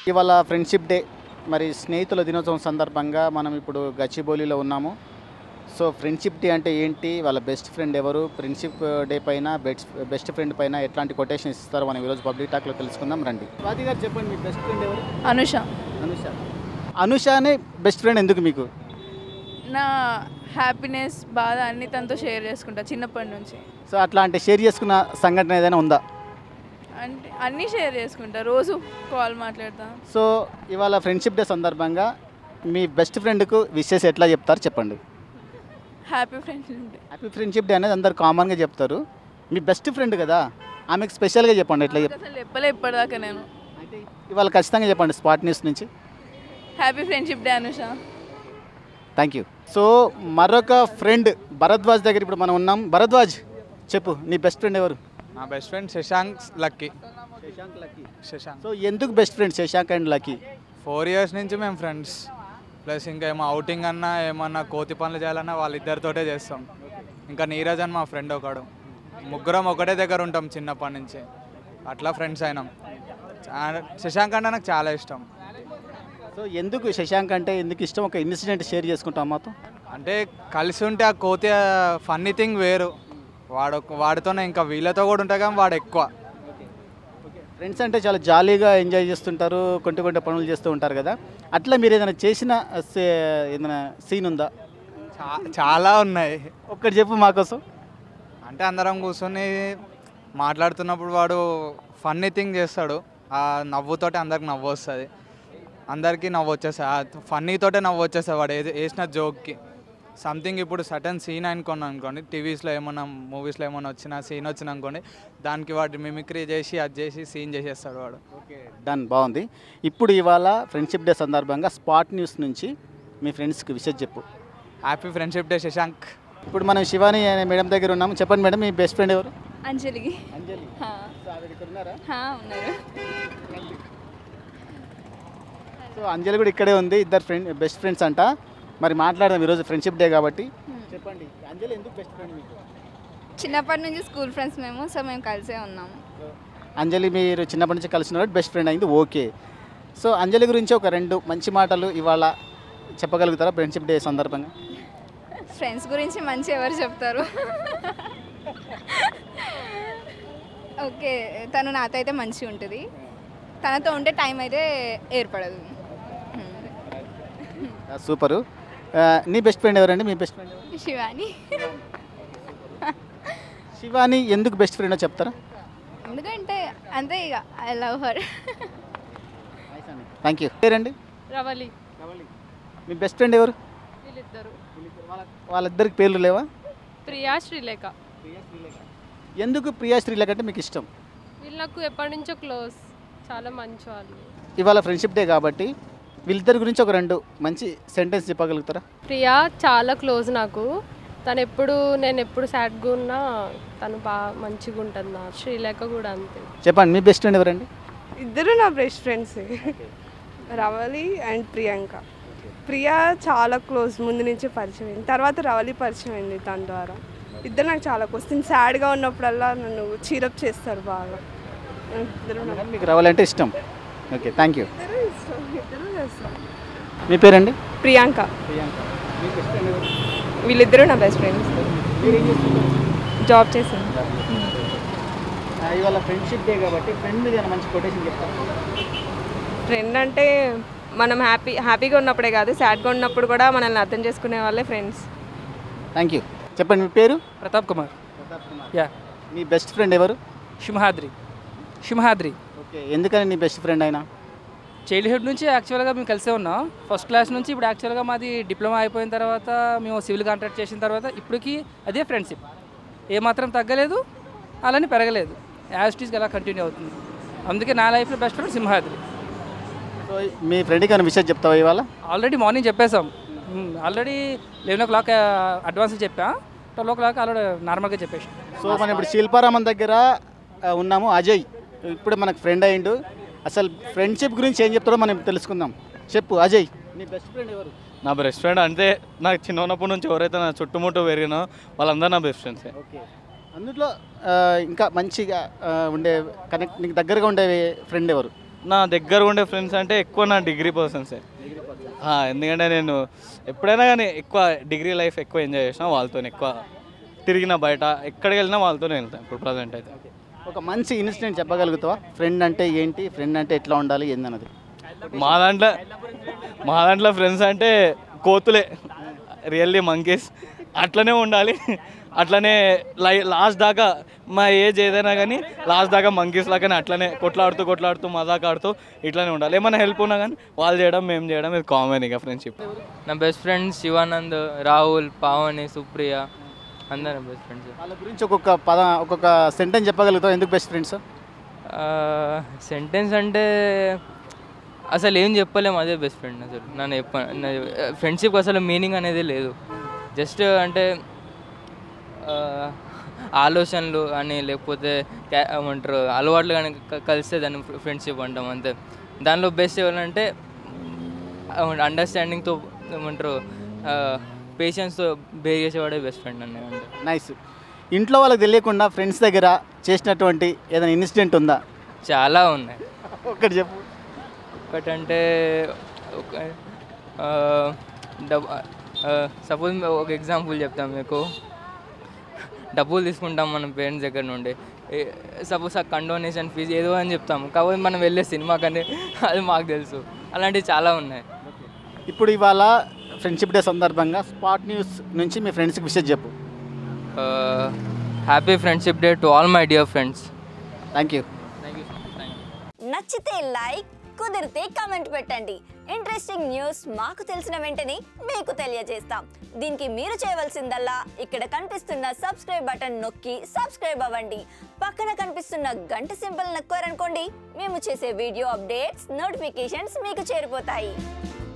ఇవాళ friendship day మరి స్నేహితుల దినోత్సవం సందర్భంగా మనం ఇప్పుడు గచ్చిబౌలిలో ఉన్నాము సో ఫ్రెండ్షిప్ డే అంటే ఏంటి వాళ్ళ బెస్ట్ ఫ్రెండ్ ఎవరు ఫ్రెండ్షిప్ డే పైన బెస్ట్ బెస్ట్ ఫ్రెండ్ పైన ఎట్లాంటి కొటేషన్స్ ఇస్తారో మనం ఈరోజు పబ్లిక్ టాక్లో తెలుసుకుందాం రండి స్వాతి గారు చెప్పండి మీ బెస్ట్ ఫ్రెండ్ ఎవరు అనుష అనుష అనుష అనే బెస్ట్ ఫ్రెండ్ ఎందుకు మీకు నా హ్యాపీనెస్ బాధ అన్ని తనతో షేర్ చేసుకుంటా చిన్నప్పటి నుంచి సో అట్లా అంటే షేర్ చేసుకున్న సంఘటన ఏదైనా ఉందా అంటే అన్నీ షేర్ చేసుకుంటా రోజు కాల్ మాట్లాడతా సో ఇవాళ ఫ్రెండ్షిప్ డే సందర్భంగా మీ బెస్ట్ ఫ్రెండ్కు విషెస్ ఎట్లా చెప్తారు చెప్పండి హ్యాపీ ఫ్రెండ్స్ ఉంటాయి హ్యాపీ ఫ్రెండ్షిప్ డే అనేది అందరు కామన్గా చెప్తారు మీ బెస్ట్ ఫ్రెండ్ కదా ఆమెకు స్పెషల్గా చెప్పండి ఎట్లా చెప్ అసలు చెప్పలే ఇప్పటిదాకా నేను ఇవాళ ఖచ్చితంగా చెప్పండి స్పాట్ న్యూస్ నుంచి happy friendship day Anusha thank you so మరొక ఫ్రెండ్ భరద్వాజ్ దగ్గర ఇప్పుడు మనం ఉన్నాం భరద్వాజ్ చెప్పు నీ బెస్ట్ ఫ్రెండ్ ఎవరు నా best friend Shashank Lucky Shashank so ఎందుకు best friend Shashank and Lucky four years నుంచి మేము ఫ్రెండ్స్ ప్లస్ ఇంకా ఏమో అవుటింగ్ అన్నా ఏమన్నా కోతి పనులు చేయాలన్నా వాళ్ళిద్దరితోటే చేస్తాం ఇంకా నీరజ్ అని మా ఫ్రెండ్ ఒకడు ముగ్గురం ఒకటే దగ్గర ఉంటాం చిన్నప్పటి నుంచి అట్లా ఫ్రెండ్స్ అయినాం చా- శశాంక్ అంటే నాకు చాలా ఇష్టం సో ఎందుకు శశాంక్ అంటే ఎందుకు ఇష్టం ఒక ఇన్సిడెంట్ షేర్ చేసుకుంటాం మాతో అంటే కలిసి ఉంటే ఆ కోతి ఫన్నీ థింగ్ వేరు వాడు వాడితోనే ఇంకా వీళ్ళతో కూడా ఉంటాయి కానీ వాడు ఎక్కువ ఫ్రెండ్స్ అంటే చాలా జాలీగా ఎంజాయ్ చేస్తుంటారు కొంట కొంట పనులు చేస్తూ ఉంటారు కదా అట్లా మీరు ఏదైనా చేసిన సే- ఏదైనా సీన్ ఉందా చా- చాలా ఉన్నాయి ఒక్కటి చెప్పు మాకోసం అంటే అందరం కూర్చొని మాట్లాడుతున్నప్పుడు వాడు ఫన్నీ థింగ్ చేస్తాడు ఆ నవ్వుతోటే అందరికి నవ్వు వస్తుంది అందరికీ నవ్వు వచ్చేస్తుంది ఫన్నీతోటే నవ్వు వచ్చేస్తుంది వాడు ఏది వేసిన జోక్కి సంథింగ్ ఇప్పుడు సటన్ సీన్ అనుకోండి అనుకోండి టీవీస్లో ఏమన్నా మూవీస్లో ఏమన్నా వచ్చిన సీన్ వచ్చిన అనుకోండి దానికి వాటి మిమిక్రీ చేసి అది చేసి సీన్ చేసేస్తాడు వాడు డన్ బాగుంది ఇప్పుడు ఇవాళ ఫ్రెండ్షిప్ డే సందర్భంగా స్పాట్ న్యూస్ నుంచి మీ ఫ్రెండ్స్కి విషయం చెప్పు హ్యాపీ ఫ్రెండ్షిప్ డే శశాంక్ ఇప్పుడు మనం శివాని అనే మేడం దగ్గర ఉన్నాము చెప్పండి మేడం మీ బెస్ట్ ఫ్రెండ్ ఎవరు అంజలికి అంజలి హా, ఉన్నారా హా, ఉన్నారు సో అంజలి కూడా ఇక్కడే ఉంది ఇద్దరు ఫ్రెండ్ బెస్ట్ ఫ్రెండ్స్ అంట మరి మాట్లాడదాం ఈరోజు ఫ్రెండ్షిప్ డే కాబట్టి చెప్పండి అంజలి ఎందుకు బెస్ట్ ఫ్రెండ్ మీకు చిన్నప్పటి నుంచి స్కూల్ ఫ్రెండ్స్ మేము సో మేము కలిసే ఉన్నాము అంజలి మీరు చిన్నప్పటి నుంచి కలిసిన బెస్ట్ ఫ్రెండ్ అయింది ఓకే సో అంజలి గురించి ఒక రెండు మంచి మాటలు ఇవాళ చెప్పగలుగుతారా ఫ్రెండ్షిప్ డే సందర్భంగా ఫ్రెండ్స్ గురించి మంచి ఎవరు చెప్తారు ఓకే తను నాతో అయితే మంచిగా ఉంటుంది తనతో ఉంటే టైం అయితే ఏర్పడదు సూపరు ఆ, నీ బెస్ట్ ఫ్రెండ్ ఎవరండి మీ బెస్ట్ ఫ్రెండ్ ఎవరు శివాని శివాని ఎందుకు బెస్ట్ ఫ్రెండో చెప్తారా ఎందుకంటే అంతే ఇక I love her thank you పేరండి రవలి మీ బెస్ట్ ఫ్రెండ్ ఎవరు వీళ్ళిద్దరు వాళ్ళిద్దరికి పేర్లు లేవా ప్రియా శ్రీలేఖ ఎందుకు ప్రియా శ్రీలేఖ అంటే మీకు ఇష్టం వీళ్ళు నాకు ఎప్పటి నుంచో క్లోజ్ చాలా మంచి వాళ్ళు ఇవాళ ఫ్రెండ్షిప్ డే కాబట్టి వీళ్ళిద్దరి గురించి ఒక రెండు మంచి సెంటెన్స్ చెప్పగలుగుతారా ప్రియా చాలా క్లోజ్ నాకు తను ఎప్పుడు నేను ఎప్పుడు సాడ్గా ఉన్నా తను బాగా మంచిగా ఉంటుంది నా శ్రీలేఖ కూడా అంతే చెప్పండి మీ బెస్ట్ ఫ్రెండ్ ఎవరండి ఇద్దరు నా best friends Ravali and Priyanka Priya చాలా క్లోజ్ ముందు నుంచి పరిచయం అయింది తర్వాత రవలి పరిచయం అయింది తన ద్వారా ఇద్దరు నాకు చాలా క్లోజ్ నేను సాడ్గా ఉన్నప్పుడల్లా నన్ను చీరప్ చేస్తారు బాగా ఇద్దరు నాకు మీకు రావాలంటే ఇష్టం ఓకే థ్యాంక్ యూ ఇద్దరు ఇష్టం ఇద్దరు చేస్తారు మీ పేరండి ప్రియాంక వీళ్ళిద్దరూ నా బెస్ట్ ఫ్రెండ్స్ జాబ్ చేశాను ఇవాళ ఫ్రెండ్షిప్ డే కాబట్టి ఫ్రెండ్ మీద ఏమైనా మంచి కొటేషన్ చెప్తాను ఫ్రెండ్ అంటే మనం హ్యాపీ హ్యాపీగా ఉన్నప్పుడే కాదు సాడ్గా ఉన్నప్పుడు కూడా మనల్ని అర్థం చేసుకునే వాళ్ళే ఫ్రెండ్స్ థ్యాంక్ యూ చెప్పండి మీ పేరు ప్రతాప్ కుమార్ యా మీ బెస్ట్ ఫ్రెండ్ ఎవరు సింహాద్రి సింహాద్రి ఓకే ఎందుకని నీ బెస్ట్ ఫ్రెండ్ అయినా చైల్డ్హుడ్ నుంచి యాక్చువల్గా మేము కలిసే ఉన్నాం ఫస్ట్ క్లాస్ నుంచి ఇప్పుడు యాక్చువల్గా మాది డిప్లొమా అయిపోయిన తర్వాత మేము సివిల్ కాంట్రాక్ట్ చేసిన తర్వాత ఇప్పటికి అదే ఫ్రెండ్షిప్ ఏమాత్రం తగ్గలేదు అలానే పెరగలేదు యాజ్ టీస్గా అలా కంటిన్యూ అవుతుంది అందుకే నా లైఫ్లో బెస్ట్ ఫ్రెండ్ సింహాద్రి సో మీ ఫ్రెండ్కి ఏమైనా విషయం చెప్తావా ఇవాళ ఆల్రెడీ మార్నింగ్ చెప్పేసాం already eleven o'clock advance చెప్పా ట్వెల్వ్ ఓ క్లాక్ ఆల్రెడీ నార్మల్గా చెప్పేసి సో మనం ఇప్పుడు శిల్పారామన్ దగ్గర ఆ, ఉన్నాము అజయ్ ఇప్పుడు మనకు ఫ్రెండ్ అయ్యిండు అసలు ఫ్రెండ్షిప్ గురించి ఏం చెప్తాడో మనం తెలుసుకుందాం చెప్పు అజయ్ నీ బెస్ట్ ఫ్రెండ్ ఎవరు నా బెస్ట్ ఫ్రెండ్ అంటే నాకు చిన్న ఉన్నప్పటి నుంచి ఎవరైతే నా చుట్టుముట్టు పెరిగినో వాళ్ళందరూ నా బెస్ట్ ఫ్రెండ్సే ఓకే అందులో ఆ, ఇంకా మంచిగా ఆ, ఉండే కనెక్ట్ నీకు దగ్గరగా ఉండే ఫ్రెండ్ ఎవరు నా దగ్గర ఉండే ఫ్రెండ్స్ అంటే ఎక్కువ నా డిగ్రీ పర్సన్సే ఆ, ఎందుకంటే నేను ఎప్పుడైనా కానీ ఎక్కువ డిగ్రీ లైఫ్ ఎక్కువ ఎంజాయ్ చేసిన వాళ్ళతో ఎక్కువ తిరిగిన బయట ఎక్కడికి వెళ్ళినా వాళ్ళతోనే వెళ్తాను ఇప్పుడు ప్రజెంట్ అయితే ఒక మంచి ఇన్సిడెంట్ చెప్పగలుగుతావా ఫ్రెండ్ అంటే ఏంటి ఫ్రెండ్ అంటే ఎట్లా ఉండాలి ఏందన్నది మా దాంట్లో మా దాంట్లో ఫ్రెండ్స్ అంటే కోతులే రియల్లీ మంకీస్ అట్లనే ఉండాలి అట్లనే లై లాస్ట్ దాకా మా ఏజ్ ఏదైనా కానీ లాస్ట్ దాకా మంకీస్ లాగానే అట్లనే కొట్లాడుతూ కొట్లాడుతూ మజాక్ ఆడుతూ ఇట్లనే ఉండాలి ఏమైనా హెల్ప్ ఉన్నా కానీ వాళ్ళు చేయడం మేము చేయడం ఇది కామన్ ఇక ఫ్రెండ్షిప్ నా బెస్ట్ ఫ్రెండ్స్ శివానంద్ రాహుల్ పావని సుప్రియ అందరు బెస్ట్ ఫ్రెండ్స్ వాళ్ళ గురించి ఒక్కొక్క పద ఒక్కొక్క సెంటెన్స్ చెప్పగలుగుతావు ఎందుకు బెస్ట్ ఫ్రెండ్స్ సెంటెన్స్ అంటే అసలు ఏం చెప్పలేము అదే బెస్ట్ ఫ్రెండ్ అసలు నన్ను చెప్ప ఫ్రెండ్షిప్ అసలు మీనింగ్ అనేది లేదు జస్ట్ అంటే ఆ, ఆలోచనలు అని లేకపోతే క్యా- ఏమంటారు అలవాట్లు కానీ క- కలిస్తే దాన్ని ఫ్రెండ్షిప్ అంటాం అంతే దానిలో బెస్ట్ ఎవరంటే అండర్స్టాండింగ్తో ఏమంటారు పేషెన్స్తో బిహేవ్ చేసేవాడే బెస్ట్ ఫ్రెండ్ అని అంటే నైస్ ఇంట్లో వాళ్ళకి తెలియకుండా ఫ్రెండ్స్ దగ్గర చేసినటువంటి ఏదైనా ఇన్సిడెంట్ ఉందా చాలా ఉన్నాయి ఒక్కటి చెప్పు ఒకటంటే ఒక డబ్ సపోజ్ ఒక ఎగ్జాంపుల్ చెప్తాం మీకు డబ్బులు తీసుకుంటాం మనం పేరెంట్స్ దగ్గర నుండి సపోజ్ ఆ కండోనేషన్ ఫీజు ఏదో అని చెప్తాము కాకపోతే మనం వెళ్ళే సినిమా కానీ అది మాకు తెలుసు అలాంటివి చాలా ఉన్నాయి ఇప్పుడు ఇవాళ ఫ్రెండ్షిప్ డే సందర్భంగా స్పాట్ న్యూస్ నుంచి మీ ఫ్రెండ్స్కి విషయం చెప్పు happy friendship day to all my dear friends thank you thank you thank you నచ్చితే లైక్ కుదిరితే కామెంట్ పెట్టండి ఇంట్రెస్టింగ్ న్యూస్ మాకు తెలిసిన వెంటనే మీకు తెలియజేస్తాం దీనికి మీరు చేయవలసిందల్లా ఇక్కడ కనిపిస్తున్న సబ్స్క్రైబ్ బటన్ నొక్కి సబ్స్క్రైబ్ అవ్వండి పక్కన కనిపిస్తున్న గంట సింబల్ నొక్కారనుకోండి మేము చేసే వీడియో అప్డేట్స్ నోటిఫికేషన్స్ మీకు చేరిపోతాయి